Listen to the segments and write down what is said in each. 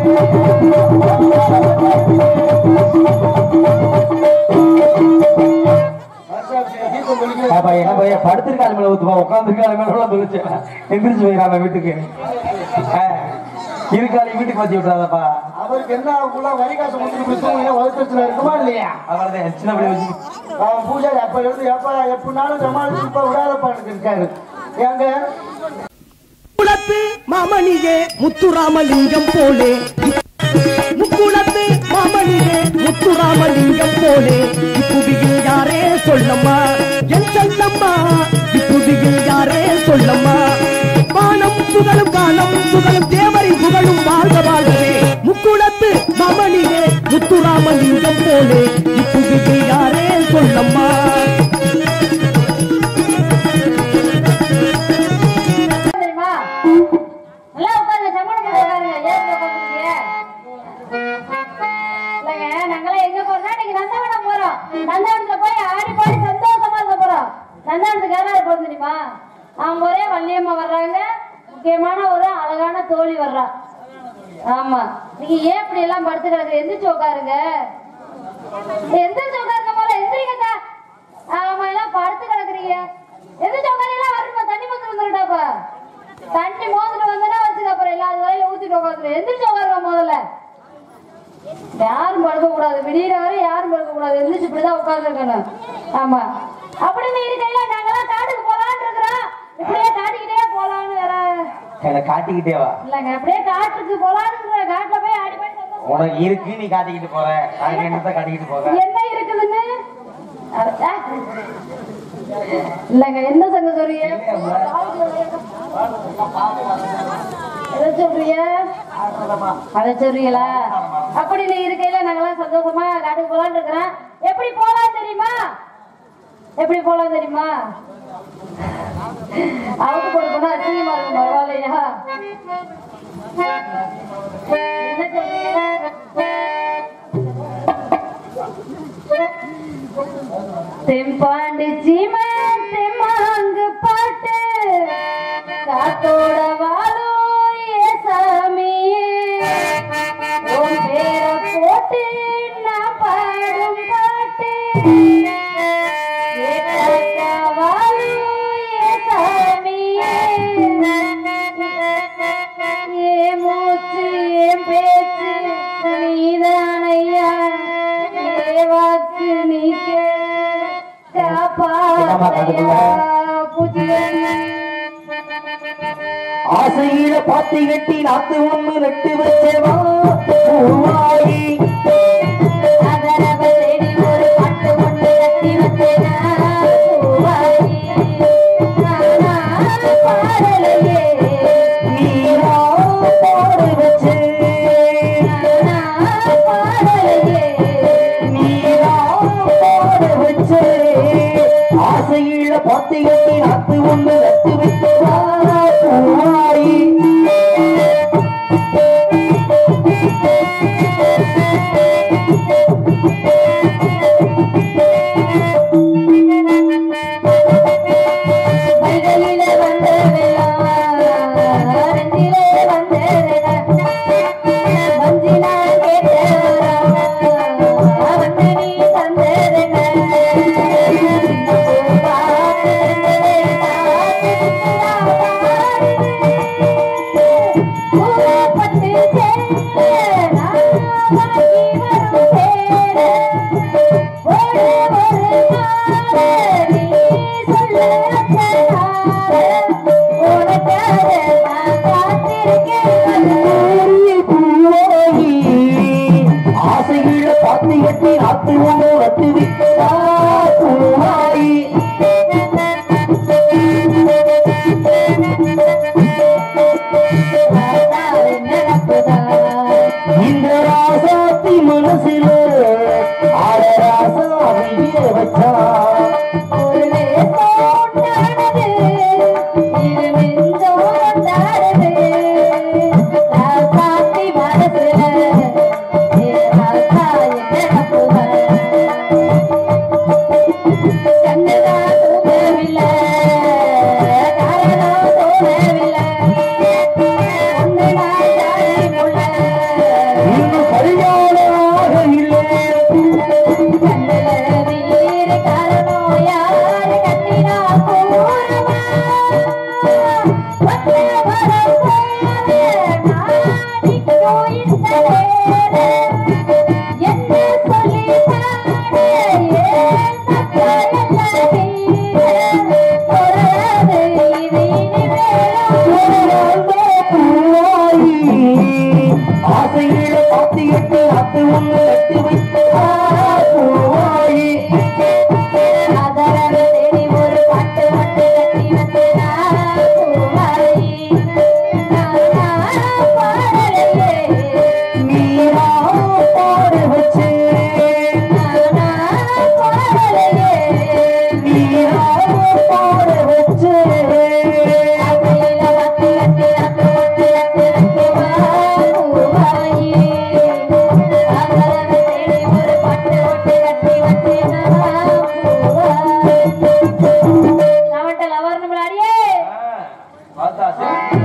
பாப்பா என்ன பையன் படுத்திருக்காள் மேல ஊத்துப்பா உட்காந்துருக்காள் மேல உள்ள தொழிச்சு எந்திரிச்சு போயிடாம வீட்டுக்கு ஆ, இருக்காளி வீட்டுக்கு வச்சு விட்டுறாதப்பா அவருக்கு என்ன ஆகும்னா வரி காசு கொடுத்துட்டு தூங்க வகுத்து இருக்குமா இல்லையா அவர்தான் சின்ன பிள்ளை வச்சு அவன் பூஜாரி அப்ப இருந்து எப்ப எப்படினாலும் சமாளிச்சு இப்ப விடாதப்பாட்டு இருக்காரு ஏங்க முக்குளத்து மாமணியே முத்துராமலிங்கம் போலே முக்குளத்து மாமணியே முத்துராமலிங்கம் போலே இப்புவியில் யாரே சொல்லம்மா என் சொல்லம்மா இப்புவியில் யாரே சொல்லம்மா வானம் புகழும் காலம் புகழும் தேவரின் புகழும் வாழ்க வாழ்கவே முக்குளத்து மாமணியே முத்துராமலிங்கம் போலே இப்புவியில் யாரே சொல்லம்மா தெரியுமா நல்லா உட்காருங்க சம்பளம் போட்டு உட்காருங்க ஏன் உட்காந்துருக்கீங்க இல்லைங்க நாங்களாம் எங்க போறோம்னா இன்னைக்கு நந்தவனம் போறோம் நந்தவனத்துல போய் ஆடி பாடி சந்தோஷமா இருக்க போறோம் நந்தவனத்துக்கு யாராவது போறது தெரியுமா அவங்க ஒரே வள்ளியம்மா வர்றாங்க முக்கியமான ஒரு அழகான தோழி வர்றா ஆமா நீங்க ஏன் இப்படி எல்லாம் படுத்து கிடக்குற எந்திரிச்சு உட்காருங்க எந்திரிச்சு உட்காருங்க போல எந்திரிங்க ஆமா எல்லாம் படுத்து கிடக்குறீங்க எந்திரிச்சு உட்காரலாம் வரணுமா தண்ணி மொத்தம் வந்துருட்டாப்பா தண்ணி மோந்துட்டு வந்தனா வச்சுக்க அப்புறம் இல்லாத வேலையில ஊத்திட்டு உட்காந்துரு எந்திரிச்சு உட்காருங்க முதல்ல யாரும் படுக்க கூடாது விடியிற வரை யாரும் படுக்க கூடாது எந்திரிச்சு இப்படிதான் உட்காந்துருக்கணும் ஆமா அப்படின்னு இருக்கையில நாங்கெல்லாம் காட்டுக்கு போலான்னு இருக்கிறோம் இப்படியே காட்டிக்கிட்டே போலான்னு வேற என்னை காட்டிக்கிட்டே வா இல்லைங்க அப்படியே காட்டுக்கு போலான்னு இருக்கிறோம். காட்டுல போய் ஆடி பாடி சந்தோஷமா உனக்கு இருக்கு நீ காட்டிக்கிட்டு போற நாங்க என்னத்த காட்டிக்கிட்டு போக என்ன இருக்குதுன்னு அட, ஆ. இல்லங்க என்ன சங்க சொல்றீங்க எதை சொல்றீங்க அதை சொல்றீங்களா அப்படி நீ இருக்கையில நாங்கெல்லாம் சந்தோஷமா காட்டுக்கு போலான்னு இருக்கிறோம் எப்படி போலாம் தெரியுமா எப்படி போலாம் தெரியுமா அவங்க போட போனா அசிங்கமா இருக்கும் பரவாயில்லையா என்ன சொல்றீங்க தெம்பாண்டு சீமன் தெம்மாங்கு பாட்டு காத்தோட வாழும் ஏ சாமியே உன் பேரை போட்டு நான் பாடும் பாட்டு கேட்டாக்கா வாழும் ஏ சாமியே ஏ மூச்சு என் பேச்சு நீதானையா ஏ வாக்கு நீ காப்பாத்தையா புதிய ஆசையில பாத்தி கட்டி நாத்து ஒண்ணு நட்டு வச்சவா பூவாயி அதரவ செடி ஒரு பட்டு ஒன்று கட்டி வச்சேனா பூவாயி நானா பாடலையே நீரா பாடு வச்சு நானா பாடலையே நீரா பாடு வச்சு ஆசையில பாத்தி கட்டி நாத்து ஒண்ணு நட்டு வச்சவா பூவாயி வைகளில வந்த வெள்ளம் அரங்கிலே வந்த மஞ்சினா கேட்ட வந்து நீ தந்ததென பட்டு சேர நான் வாங்கி வரும் சேர ஒரு ஒரு நாள் நீ சொல்ல உனக்காக நான் காத்திருக்கேன் பூவாயி ஆசையில பாத்தி கட்டி நாத்து ஒண்ணு நட்டு வச்சவா பூவாயி இந்த ராசாத்தி மனசுல ஆட ராசாவியே வச்சா மனசுல இந்த நேரம் என்ன சொல்லிட்டானே ஏன் தப்பெல்லாம் செய்தேன் தொடராது இது இனிமேலும் பூவாயி ஆசையில பாத்தி எட்டு அத்து ஒண்ணு கட்டி வைத்து பூவாயி அதரவை தேடி ஒரு பாட்டு வந்து கட்டி வந்தேனா பூவாயி நான் பாடலையே நீரா பாட வச்சு நான் பாடலையே நீரா பாட வச்சு அசையில பத்தி கட்டி அத்து வந்து கட்டி வைக்கவா பூவாயி அதரவை தேடி ஒரு பாட்டு வந்து கட்டி வந்தேனா பூவாயி நம்மகிட்ட லவர் நம்மள அடியே பார்த்தா சரி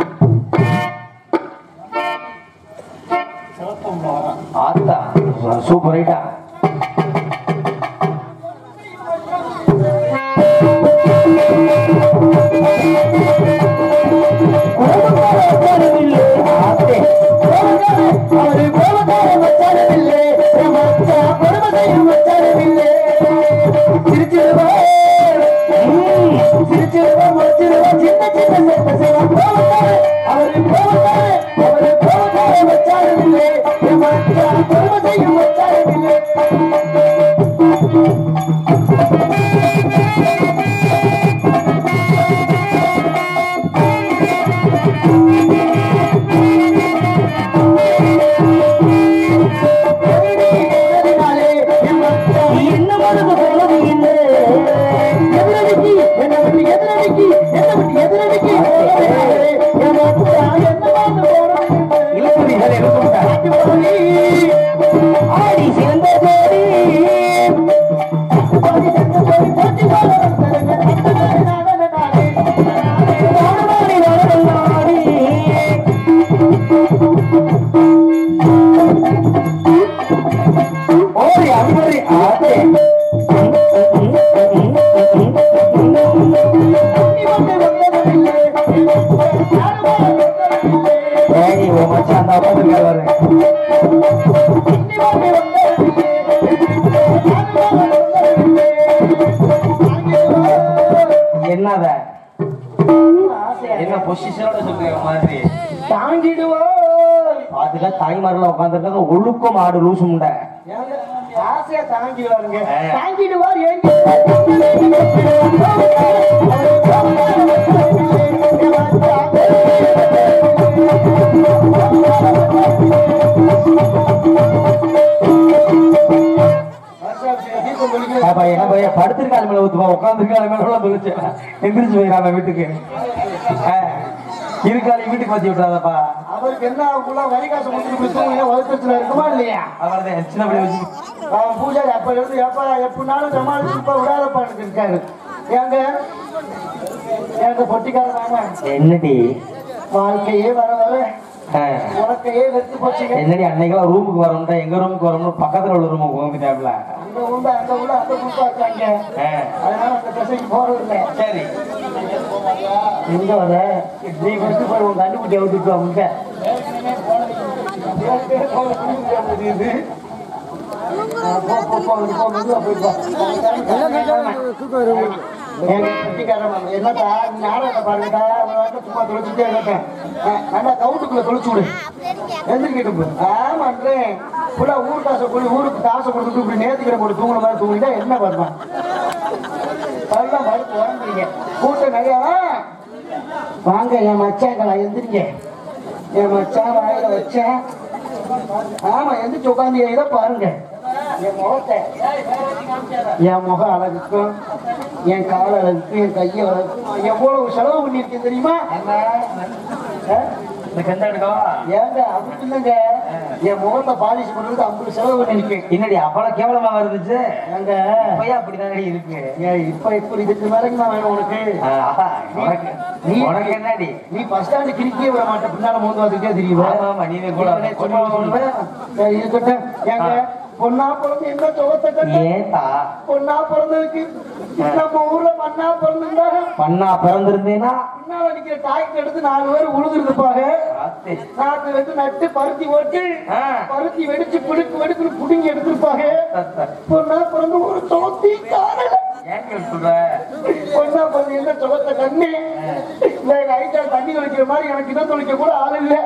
ஆத்தா சூப்பர் ரைட்டா என்ன மனது போனது இல்லை எதிரடிக்கு என்ன விட்டு எதிரடிக்கு என்ன விட்டு எதிரடிக்கு இலக்குடிகள் எடுத்துட்டார் ஆடி சிறந்த ஜோடி நாடி நாடி நாடி ஓடி அம்பரி ஆதே ஏய் ஓ மச்சான் அந்த பக்கம் வர என்னத என்ன பொசிஷனோட சொல்றீங்க மாதிரி தாங்கிடுவோம் அதுல தாய்மார்கள் உட்காந்துருக்காங்க ஒழுக்கம் ஆடு லூசு முண்டை ஆசையா தாங்கிடுவாருங்க ஆ. தாங்கிடுவார் ஏன் பாப்பா என்ன பையன் படுத்திருக்காள் மேல ஊத்துப்பா உட்காந்துருக்காள் மேல உள்ள தொழிச்சு எந்திரிச்சு போயிடாம வீட்டுக்கு ஆ, இருக்காளி வீட்டுக்கு வச்சு விட்டுறாதப்பா அவருக்கு என்ன அவங்களுக்குள்ள வரி காசு கொடுத்துட்டு போய் தூங்குங்க வகுப்பத்துல இருக்குமா இல்லையா அவர்தான் சின்ன பிள்ளை வச்சு அவன் பூஜாரி அப்ப இருந்து எப்ப எப்படினாலும் சமாளிச்சு இப்ப விடாதப்பான்னு இருக்காரு ஏங்க ஏங்க பொட்டிக்காரனாங்க என்னடி வாழ்க்கையே வர வர ஆ, உனக்கையே வெறுத்து போச்சுங்க என்னடி அன்னைக்கெல்லாம் ரூமுக்கு வரோம்டா எங்க ரூமுக்கு வரோம்னு பக்கத்துல உள்ள ரூமுக்கு வந்துட்டாப்ல அந்த உண்டு அந்த உள்ள அந்த குப்பா இருக்காங்க ஆ, அதனால அந்த திசைக்கு போறது இல்லை சரி எங்க வர நீ ஃபர்ஸ்ட் போய் உன் கண்டுபிடி அவுத்துட்டு அவங்க என்னடா நீ நாடகத்தை பாருங்கடா சும்மா தொலைச்சுட்டே இருக்கேன் நல்லா கவுட்டுக்குள்ள தொலைச்சு விடு எந்திரிக்கிட்டு ஆமான்றேன் ஃபுல்லா ஊர் காசை போய் ஊருக்கு காசை கொடுத்துட்டு இப்படி நேத்துக்கிற போட்டு தூங்குற மாதிரி தூங்கிட்டா என்ன பண்ணுவேன் பல்லாம் படுத்து உடம்புறீங்க கூட்டம் நிறையா வாங்க என் மச்சாங்களா எந்திரிங்க என் மச்சான் வாயில வச்சேன் ஆமா எந்திரிச்சு உட்காந்து இதை பாருங்க என் முகத்தை என் முகம் அழகுக்கும் என் கால் அழகுக்கும் என் கையை அழகுக்கும் நான் எவ்வளவு செலவு பண்ணியிருக்கேன் தெரியுமா ஆ? இந்த கெண்டா எடுக்கவா ஏங்க அப்படி இல்லைங்க என் முகத்தை பாலிஷ் பண்றது ஐம்பது செலவு பண்ணியிருக்கேன் என்னடி அவ்வளவு கேவலமா இருந்துச்சு ஏங்க இப்பயே அப்படிதானடி இருக்கு ஏன் இப்ப இப்ப இதுக்கு மேலங்க நான் வேணும் உனக்கு ஆ, ஆஹா, உனக்கு நீ- உனக்கு என்னடி நீ பஸ் ஸ்டாண்டு கிரிக்கே விட மாட்டேன் பின்னால மூந்து வந்துட்டே தெரியுமா ஆமா, ஆமா, நீவே கூட நீ சும்மா சொல்லுவேன். சரி, இருக்கட்டும். ஏங்க, பொண்ணா பிறந்து என்ன சுகத்தை கண்டு ஏத்தா பொண்ணா பிறந்ததுக்கு நம்ம ஊர்ல மண்ணா பிறந்திருந்தாங்க பண்ணா பிறந்திருந்தேனா பின்னால நிக்கிற தாய்க்கு எடுத்து நாலு பேர் உழுதுருப்பாங்க ஆத்து. நாட்டு வெட்டு நட்டு பருத்தி ஓட்டு ஆ. பருத்தி வெடிச்சு பிடுக்கு வெடுக்குன்னு புடுங்கி எடுத்திருப்பாங்க தத்த. பொண்ணா பிறந்து ஒரு சுகத்தி காணல ஏங்க சொல்ற பொண்ணா பிறந்து என்ன சுகத்தை கண்ணு இல்ல எங்க ஐட்டா தண்ணி தொளிக்கிற மாதிரி எனக்கு இடம் தொளிக்க கூட ஆள் இல்ல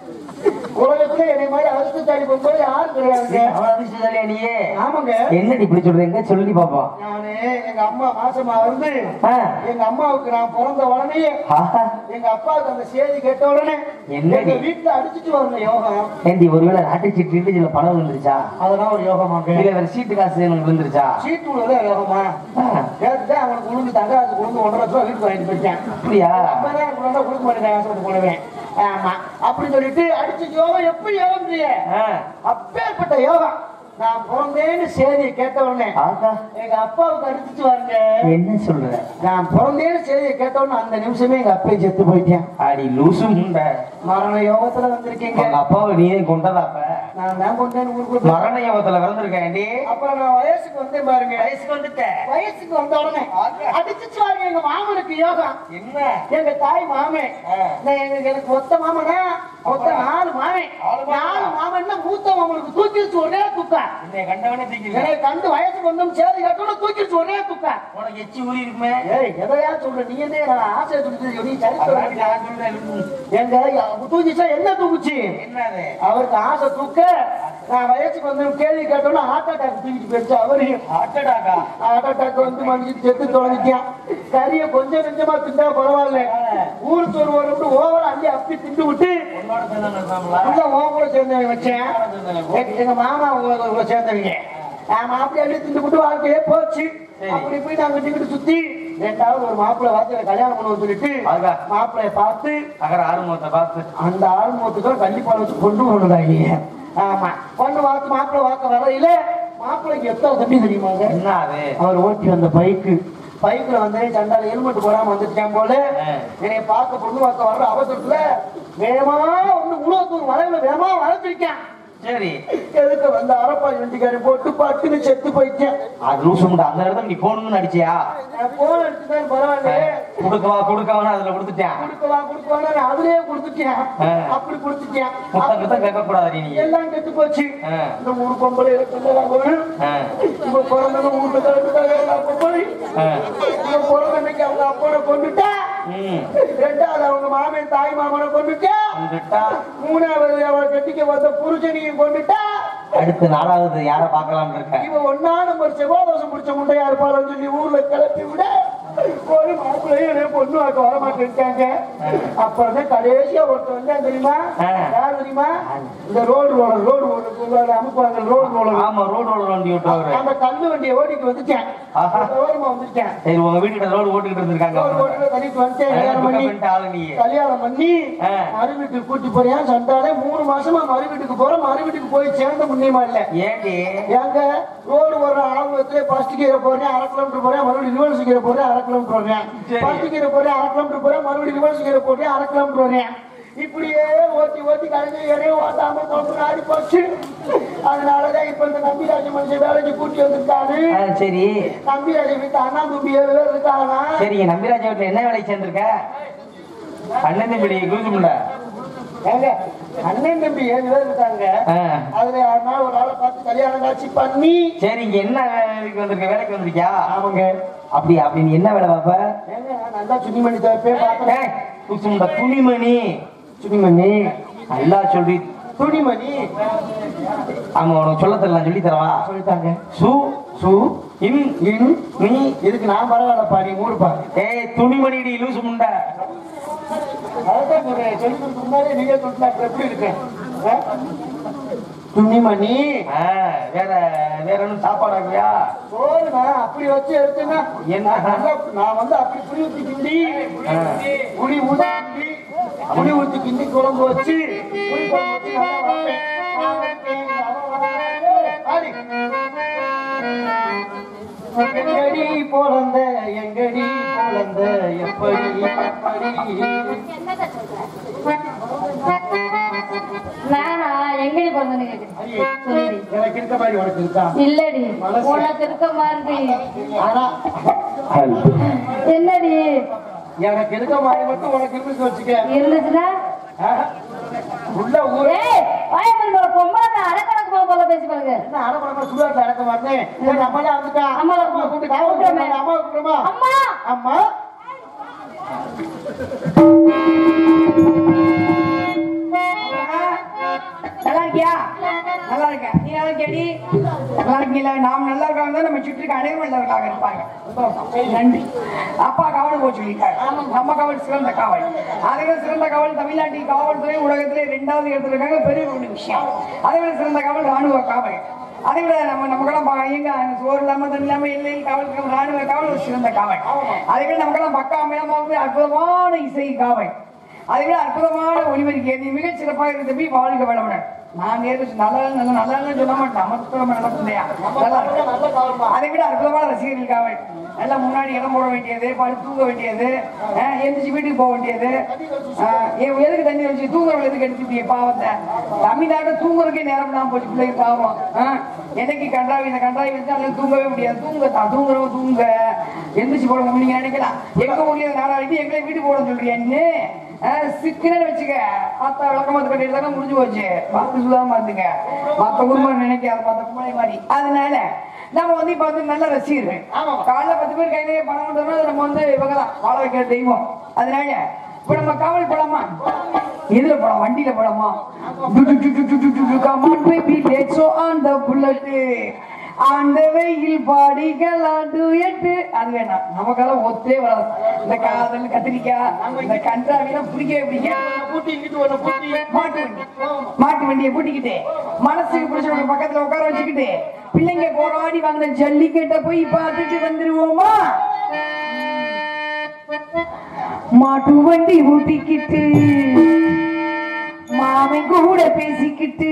உலகத்துல என்னை மாதிரி அரசு தாடி போகும்போது யாரு கிடையாதுங்க அவன் அதிர்ஷ்டசாலியா நீயே ஆமாங்க என்னடி இப்படி சொல்றீங்க சொல்லி பாப்போம் நானு எங்க அம்மா மாசமா வந்து ஆ. எங்க அம்மாவுக்கு நான் பிறந்த உடனே ஆஹா. எங்க அப்பாவுக்கு அந்த செய்தி கேட்ட உடனே என்னடி? எங்க வீட்டுல அடிச்சிட்டு வரணும் யோகம் ஏண்டி ஒருவேளை நாட்டு சீட்டு இண்டிஜுவல பணம் விழுந்துருச்சா அதெல்லாம் ஒரு யோகமாங்க இல்ல வேற சீட்டு காசு எனக்கு விழுந்துருச்சா சீட்டு உள்ளதா யோகமா ஆ. கேட்டுட்டு அவனுக்கு உளுந்து தங்கராஜுக்கு உளுந்து ஒன்றரை லட்சம் ரூபா வீட்டுக்கு வாங்கிட்டு போயிட்டேன் அப்படியா அப்பதான் எனக்கு கொண்டு வந்து கொடுக்க மாட்டேன் ஆசைப்பட்டு போடுவேன் ஆமா அப்படின்னு சொல்லிட்டு அடிச்ச யோகம் எப்படி யோகம் செய்ய ஆ. அப்பேற்பட்ட யோகம் நான் பிறந்தேன்னு செய்தியை கேட்ட உடனே ஆகா. எங்க அப்பாவுக்கு அடிச்சிட்டு வாருங்க என்ன சொல்ற நான் பிறந்தேன்னு செய்தியை கேட்ட உடனே அந்த நிமிஷமே எங்க அப்பையை செத்து போயிட்டேன் அடி லூசு முண்ட மரண யோகத்துல வந்திருக்கீங்க உங்க அப்பாவை நீயே கொண்டதாப்ப நான் தான் கொண்டேன் ஊருக்கு மரண யோகத்துல பிறந்திருக்கேன்டி அப்புறம் நான் வயசுக்கு வந்தேன் பாருங்க வயசுக்கு வந்துட்டேன் வயசுக்கு வந்த உடனே அடிச்சிச்சு வாங்க எங்க மாமனுக்கு யோகம் என்ன எங்க தாய் மாமே நான் எங்க எனக்கு மொத்த மாமனா மொத்த நாலு மாமே நாலு மாமன்னா மூத்த மாமனுக்கு தூக்கிடுச்சு ஒரே துக்கா என்னை கண்டவனே தூக்கிடுவேன் என்னை கண்டு வயசுக்கு வந்தோம் சேதி கட்டோட தூக்கிடுச்சு ஒரே துக்கா உனக்கு எச்சி ஊறி இருக்குமே ஏய் எதையா சொல்ற நீ என்ன நான் ஆசை துடிச்சு நீ அதான் சரித்திரம் நான் சொல்றேன். எங்க தூக்கிச்சா என்ன தூக்குச்சு என்னது அவருக்கு ஆசை தூக்க நான் வயசுக்கு வந்து கேள்வி கேட்டோன்னா ஹார்ட் அட்டாக் தூக்கிட்டு போயிடுச்சு அவரையும் அட்டடாக்கா ஹார்ட் அட்டாக் வந்து மனுஷன் செத்து தொலைஞ்சிட்டான் கறியை கொஞ்சம் கொஞ்சமா திண்டா பரவாயில்ல ஊர் சோறு ஒரு ஓவர் அள்ளி அப்பி திண்டு விட்டு உன்னோட சேர்ந்து நடந்தாங்களா உள்ள உன் கூட சேர்ந்தவங்க வச்சேன் எங்க- எங்க மாமா உங்களை கூட சேர்ந்தவங்க ஆமா அப்படி அப்படியே திண்டு விட்டு வாழ்க்கையே போச்சு சரி. அப்படி போய் நாங்க டிக்கெட் சுத்தி ரெண்டாவது ஒரு மாப்பிள்ளை வார்த்தையில கல்யாணம் பண்ண சொல்லிட்டு ஆகா. மாப்பிள்ளைய பார்த்து அகர ஆறுமுகத்தை பார்த்து அந்த ஆறுமுகத்துக்கு கண்டிப்பா வச்சு கொண்டு வரணுதாங்க ஆமா பொண்ணு வாக்கு மாப்பிள்ளை வாக்க வரையில மாப்பிள்ளைக்கு எத்தனை தம்பி தெரியுமாங்க என்ன அது அவர் ஓட்டி வந்த பைக்கு பைக்ல வந்து சண்டால ஹெல்மெட் போடாம வந்துட்டேன் போல ஆ. என்னைய பார்க்க பொண்ணு பார்க்க வர்ற அவசரத்துல வேகமா ஒண்ணு உலகத்தூர் வளைவுல வேகமா வளர்த்திருக்கேன் சரி எதுக்கு வந்த அரப்பாய் வண்டிக்காரி போட்டு பட்டுன்னு செத்து போயிட்டேன் அது லூசு முண்டை அந்த இடத்துல நீ போகணும்னு அடிச்சியா நான் போன் அடிச்சுதான் பரவாயில்ல கொடுக்கவா கொடுக்கவா அதுல கொடுத்துட்டேன் கொடுக்கவா கொடுக்கவா நான் அதுலயே கொடுத்துட்டேன் ஆ. அப்படி கொடுத்துட்டேன் முத்தம் கிட்ட கேட்க கூடாது நீ எல்லாம் கெட்டு போச்சு ஆ. இந்த ஊர் பொம்பளை எல்லாம் வேணும் ஆ. இப்ப பிறந்தவங்க ஊர்ல கிளம்பிட்டாங்க எல்லா பொம்பளை ஆ. இப்ப பிறந்த அன்னைக்கு அவங்க அப்பனை கொண்டுட்டா ம் ரெண்டாவது அவங்க மாமன் தாய் மாமனை கொண்டுட்டா வந்துட்டா மூணாவது அவளை கட்டிக்க வந்த புருஷனையும் கொண்டுட்டா அடுத்து நாலாவது யார பார்க்கலாம்னு இருக்க இவ ஒன்னா நம்பர் செவ்வாதோஷம் பிடிச்ச முண்டையா இருப்பாளன்னு சொல்லி ஊர்ல கிளப்பி விட ஒரு மாப்பிள்ளையும் என்னைய பொண்ணு வாக்க வர மாட்டேன்ட்டாங்க அப்புறம் தான் கடைசியா ஒருத்தர் வந்தா தெரியுமா ஆ. யார் தெரியுமா இந்த ரோடு ரோலர் ரோடு ரோலர் அமுக்குவாங்க ரோடு ரோலர் ஆமா ரோடு ரோடு வண்டி விட்டுறவரு அந்த கல்லு வண்டியை ஓடிட்டு வந்துட்டேன் ஆஹா. ஓரமா வந்துட்டேன் சரி உங்க வீட்டுக்கிட்ட ரோடு ஓட்டுக்கிட்டு இருந்திருக்காங்க ரோடு ரோட்ல தள்ளிட்டு வந்துட்டேன் கல்யாணம் பண்ணி ஆளு நீ கல்யாணம் பண்ணி ஆ. மறு வீட்டுக்கு கூட்டி போறியா சண்டாலே மூணு மாசமா மறு வீட்டுக்கு போறேன் மறு வீட்டுக்கு போய் சேர்ந்த முன்னியமா இல்ல ஏண்டி ஏங்க ரோடு ஒரு ஆரம்பத்துல ஃபர்ஸ்ட் கீரை போறேன் அரை கிலோமீட்டர் போறேன் மறுபடியும் ரிவர்ஸ் கீரை போறேன் அரை கிலோமீட்டர் போறேன் சரி. ஃபர்ஸ்ட் கீரை போறேன் அரை கிலோமீட்டர் போறேன் மறுபடியும் ரிவர்ஸ் கீரை போறேன் அரை கிலோமீட்டர் போறேன் இப்படியே ஓட்டி ஓட்டி கலைஞ்சு இடையும் ஓட்டாம தொண்டு ஆடி போச்சு அதனாலதான் இப்ப இந்த நம்பிராஜ மனுஷன் வேலைக்கு கூட்டி வந்திருக்காரு ஆ, சரி நம்பிராஜ வீட்டு அண்ணா தும்பி ஏழு பேர் இருக்காங்க சரிங்க நம்பிராஜா வீட்டுல என்ன வேலைக்கு சேர்ந்திருக்க அண்ணன் தம்பி குளிச்சு முண்டை ஏங்க அண்ணன் தம்பி ஏழு பேர் இருக்காங்க ஆ. அதுல யாருனா ஒரு ஆளை பார்த்து கல்யாணம் காட்சி பண்ணி சரி இங்க என்ன வேலைக்கு வந்திருக்க வேலைக்கு வந்திருக்கியா ஆமாங்க அப்படி அப்படி நீ என்ன வேலை பாப்ப ஏங்க நான் நல்லா சுனிமணி தப்பே பார்த்தேன் ஏய், குளிச்சு முண்டை துணிமணி சுனிமணி நல்லா சொல்லி துணிமணி ஆமா உனக்கு சொல்ல தெரியல சொல்லி தரவா சொல்லிட்டாங்க சு சு இன் இன் நீ இதுக்கு நான் பரவாயில்ல பாடி மூடுப்பா ஏய் துணிமணிடி லூசு முண்டை அதான் ஒரு சொல்லி கொடுக்க முன்னாடி நீங்க சொல்லிட்டா அப்புறம் எப்படி இருக்கு ஆ? துணிமணி ஆ, வேற வேற ஒன்றும் சாப்பாடு ஆகலையா சோறு நான் அப்படி வச்சு எடுத்தேன்னா என்ன? நான் நல்லா- நான் வந்து அப்படி புளி ஊத்தி கிண்டி ஆ. புளி ஊத்தி கிண்டி புளி ஊத்தி கிண்டி குழம்பு வச்சு புளி குழம்பு வச்சு நல்லா வைப்பேன். நான் வைப்பேன், அவன் வைப்பான். ஆடி. எங்கடி போலந்த எங்கடி போலந்த எப்படி எப்படி என்னங்க சொல்ற நானா எங்கடி பிறந்தேன்னு கேக்குறேன் அடியே, சொல்லுடி எனக்கு இருக்க மாதிரி உனக்கு இருக்கா இல்லடி மனசு. உனக்கு இருக்க மாதிரி ஆனா என்னடி எனக்கு இருக்க மாதிரி மட்டும் உனக்கு இருந்து வச்சுக்க இருந்துச்சுன்னா ஆஹா. உள்ள ஊர் ஏய் வாயமல் போல பொம்பளை அடக்கணக்கு போல போல பேசி பாருங்க என்ன அரைப்படமா சுடுகாட்டுல அடக்க மாட்டேன் சரி நம்மளே வந்துட்டா அம்மா அம்மா கூப்பிட்டு காவல் கூப்பிடுறோமே. கூப்பிடுறோமா அம்மா கூப்பிடுறோமா அம்மா அம்மா நல்லா இருக்கியா நல்லா இருக்கேன் நீ நல்லா இருக்கியாடி நல்லா இருக்கீங்களா நாம் நல்லா இருக்காங்க நம்ம சுற்றி இருக்க அனைவரும் நல்லவர்களாக இருப்பாங்க சந்தோஷம். நன்றி அப்பா காவல் போக சொல்லிட்டார் நம்ம காவல் சிறந்த காவல் அதை விட சிறந்த காவல் தமிழ்நாட்டில் காவல்துறை உலகத்திலே இரண்டாவது இடத்துல இருக்காங்க பெரிய ஒரு விஷயம் அதை விட சிறந்த காவல் ராணுவ காவல் அதை விட நம்ம நமக்கெல்லாம் பா- எங்க சோறு இல்லாம தண்ணி இல்லாம எல்லையில் காவல் இருக்கிற ராணுவ காவல் ஒரு சிறந்த காவல் அதை விட நமக்கெல்லாம் பக்கா அமையாம அற்புதமான இசை காவல் அதை விட அற்புதமான ஒளிபெருக்கி நீ மிகச் சிறப்பாக இருந்த தம்பி வாழ்க வளமுடன் நான் நேரு நல்லா நல்லா நல்லா சொல்ல மாட்டேன் நமக்கு நம்ம நல்லா இல்லையா நல்லா இருக்கு. நல்ல காவல்மா அதை விட அற்புதமான ரசிகர்கள் காவல் நல்லா முன்னாடி இடம் போட வேண்டியது படுத்து தூங்க வேண்டியது அஹ், எந்திரிச்சு வீட்டுக்கு போக வேண்டியது அஹ், ஏன் எதுக்கு தண்ணி வச்சு தூங்குறவங்க எதுக்கு எடுத்துட்டீங்க பாவத்தை தமிழ்நாட்டில் தூங்குறதுக்கே நேரம் தான் போச்சு பிள்ளைங்க பாவம் அஹ், என்னைக்கு கண்டாவி இந்த கண்டாவி வச்சு அவங்க தூங்கவே முடியாது தூங்க தான் தூங்குறவங்க தூங்க எந்திரிச்சு போட நீங்க நினைக்கலாம் எங்க ஊர்லயே நாளாடி எங்களை வீட்டுக்கு போட சொல்றியா நீ சிக்கனு வச்சுக்க ஆத்தா விளக்கமாத்து கட்டி எடுத்தாங்க முடிஞ்சு போச்சு பார்த்து சுதாம இருந்துங்க மத்த ஊர்மா நினைக்காது மத்த கும்பலை மாதிரி அதனால நம்ம வந்து இப்ப வந்து நல்ல ரசிகர்கள் ஆமா. காலைல பத்து பேர் கையிலேயே பணம் கொண்டு அது நம்ம வந்து இவங்க தான் வாழ வைக்கிற தெய்வம் அதனால இப்ப நம்ம காவல் போலாமா எதுல போலாம் வண்டியில போலாமா come on baby let's on the bullet அந்த வெயில் பாடிக்கலாம் டுயட் அது வேணாம் நமக்கெல்லாம் ஒத்தே வராது இந்த காதல் கத்திரிக்காய் இந்த கன்றாவிலாம் பிடிக்கவே பிடிக்காது பூட்டி இங்கிட்டு ஒண்ணு பூட்டி மாட்டு வண்டி மாட்டு வண்டியை பூட்டிக்கிட்டு மனசுக்கு பிடிச்சவங்க பக்கத்துல உட்கார வச்சுக்கிட்டு பிள்ளைங்க போராடி வாங்கின ஜல்லிக்கட்டை போய் பார்த்துட்டு வந்துருவோமா மாட்டு வண்டி ஊட்டிக்கிட்டு மாமன் கூட பேசிக்கிட்டு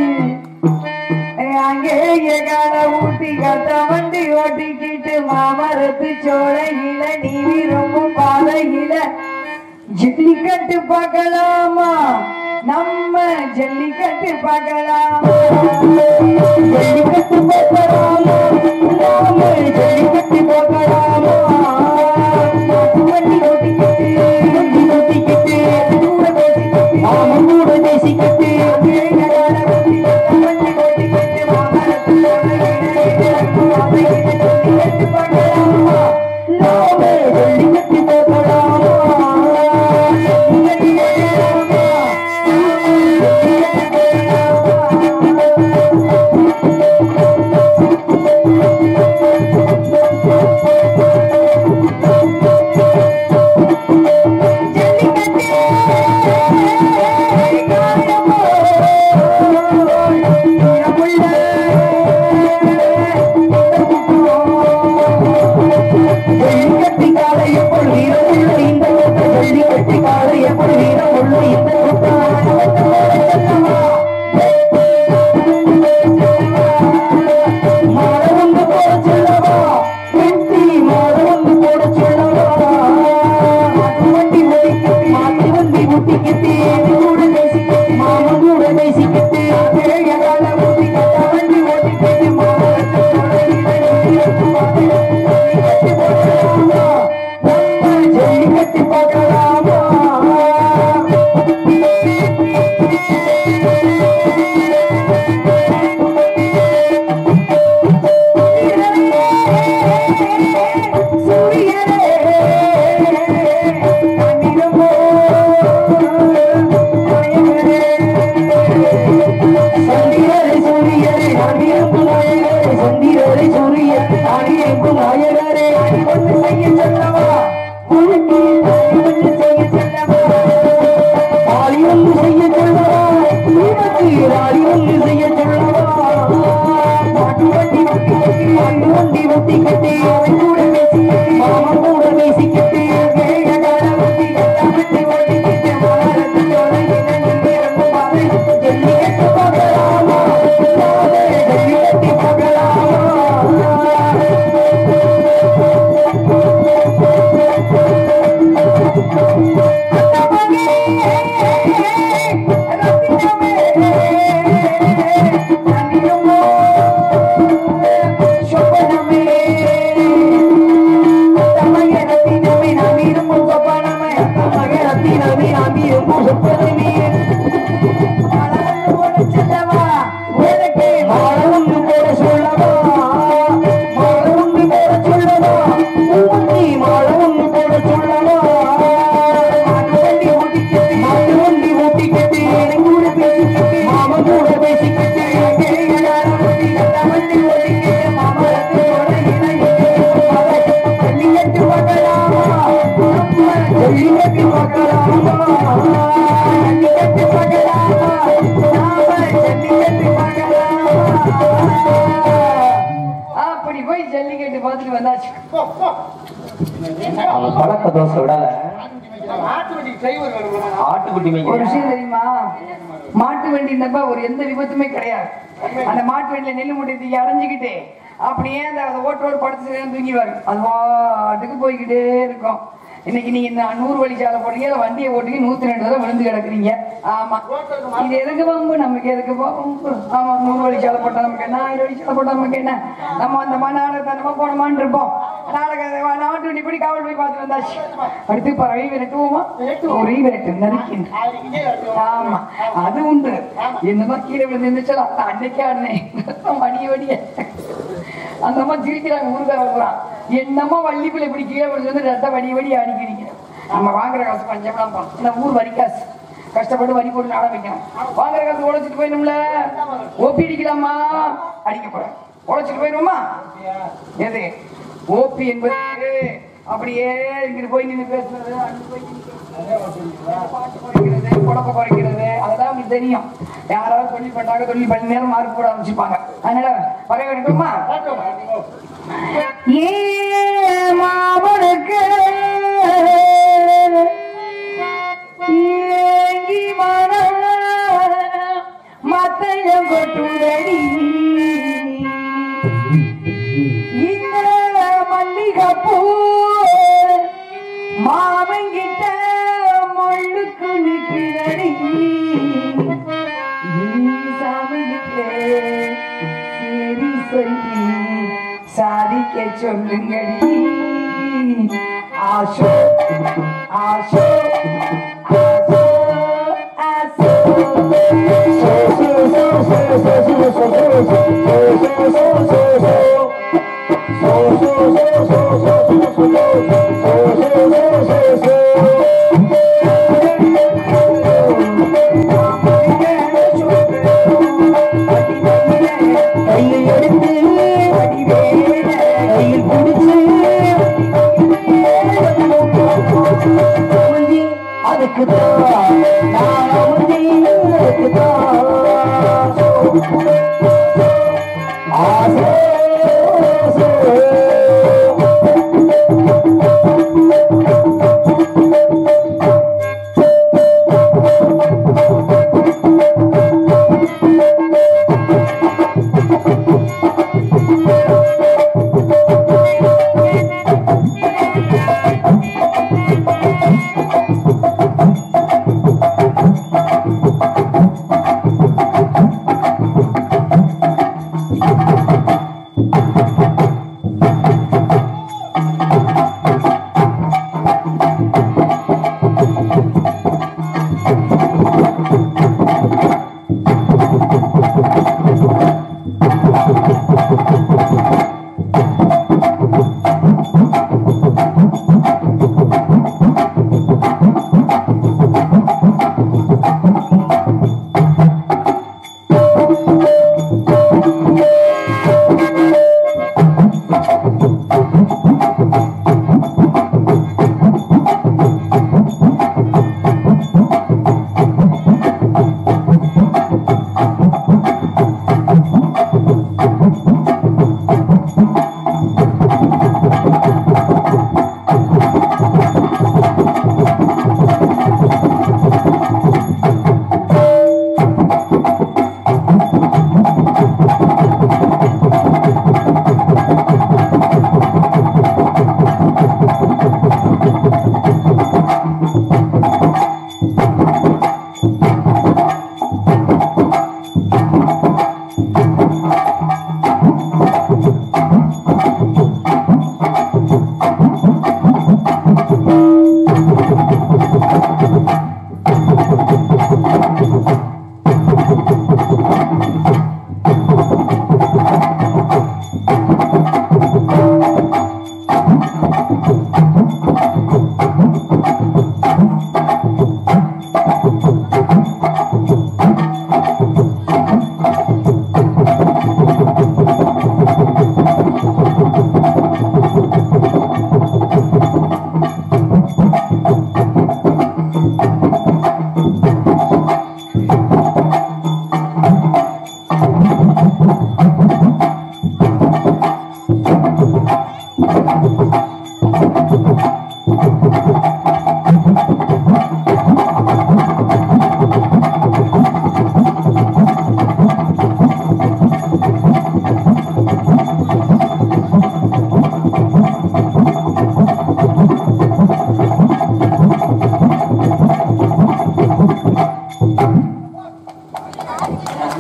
அங்கேயே கால ஊட்டி கட்ட வண்டி ஓட்டிக்கிட்டு மாமரத்து சோலையில நீ ரொம்ப பாதையில ஜல்லிக்கட்டு பார்க்கலாமா நம்ம ஜல்லிக்கட்டு பார்க்கலாமா ஜல்லிக்கட்டு பார்க்கலாமா நாம ஜல்லிக்கட்டு பார்க்கலாமா மாட்டு வண்டி ஓட்டிக்கிட்டு வண்டி ஓட்டிக்கிட்டு கூட பேசிக்கிட்டு மாமன் கூட பேசிக்கிட்டு அங்கேயே கால ஊட்டி கட்ட வண்டி ஓட்டிக்கிட்டு மாமரத்து சோலையில பாதையில ஜல்லிக்கட்டு பார்க்கலாமா நாம ஜல்லிக்கட்டு பார்க்கலாமா ஜல்லிக்கட்டு பார்க்கலாமா வந்தாச்சு அவன் பழக்க தோசை விடல மாட்டு வண்டி டிரைவர் வேணும் ஆட்டுக்குட்டி ஒரு மேய்க்க விஷயம் தெரியுமா மாட்டு வண்டின்றப்ப ஒரு எந்த விபத்துமே கிடையாது அந்த மாட்டு வண்டியில நெல்லு மூட்டை தூக்கி அடைஞ்சுக்கிட்டு அப்படியே அந்த அந்த ஓட்டோடு படுத்து தூங்கிவாரு அது பாட்டுக்கு போய்கிட்டே இருக்கும் இன்னைக்கு நீங்க இந்த நூறு வழி சாலை போட்டீங்க இல்ல வண்டியை ஓட்டுங்க நூத்தி ரெண்டு தடவை விழுந்து கிடக்குறீங்க ஆமா இது எதுக்கு பம்பு நமக்கு எதுக்கு பம்பு ஆமா நூறு வழி சாலை போட்டா நமக்கு என்ன ஆயிரம் வழி சாலை போட்டா நமக்கு என்ன நம்ம அந்த மாதிரி நாடகத்தனமா போனோமான்னு இருப்போம் நாடக நாட்டு வண்டி இப்படி காவல் போய் பார்த்து வந்தாச்சு அடுத்து பறவை விரட்டுவோமா ஒரே விரட்டு நறுக்கின்ற ஆமா அது உண்டு இந்த மாதிரி கீழே விழுந்து இருந்துச்சு அந்த அன்னைக்கே ஆடினேன் மடிய வடிய அந்த அம்மா சிரிக்கிறாங்க ஊருக்கார பூரா என்னம்மா வள்ளிப்பிள்ளை இப்படி கீழே விழுந்து ரெட்ட வடி வடி அடிக்கிறீங்க நம்ம வாங்குற காசு பஞ்சம்லாம் போனோம் இந்த ஊர் வரி காசு கஷ்டப்பட்டு வரி போட்டு நாட வைக்கணும் வாங்குற காசு உழைச்சிட்டு போயிடும்ல ஓபி அடிக்கலாமா அடிக்க போறேன் உழைச்சிட்டு போயிடுவோமா எது ஓபி என்பது அப்படியே இங்கிட்டு போய் நின்று பேசுறது அங்க போய் நின்னு பாட்டு குறைக்கிறது குழப்ப குறைக்கிறது அதெல்லாம் உங்களுக்கு தெரியும் யாராவது தொழில் பண்ணாங்க தொழில் பண்ணி நேரம் மார்க் போட ஆரம்பிச்சுப்பாங்க அதனால பறவை எடுக்கணுமா ஏ மாமனுக்கு ஏங்கி மனம் மத்தையம் கொட்டுதடி இந்த மல்லிகைப்பூ மாமங்கிட்ட முள்ளுக்கு நிக்கிறடி சாமிகிட்ட சரி சொல்லி சாதிக்க சொல்லுங்கடி ஆசோ ஆசோ ஆசோ ஆசோ கையில் எடுத்து கையில் பிடிச்சு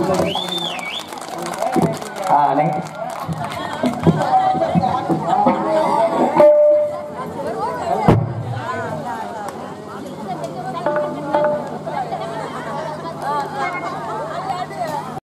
ஆ நைட்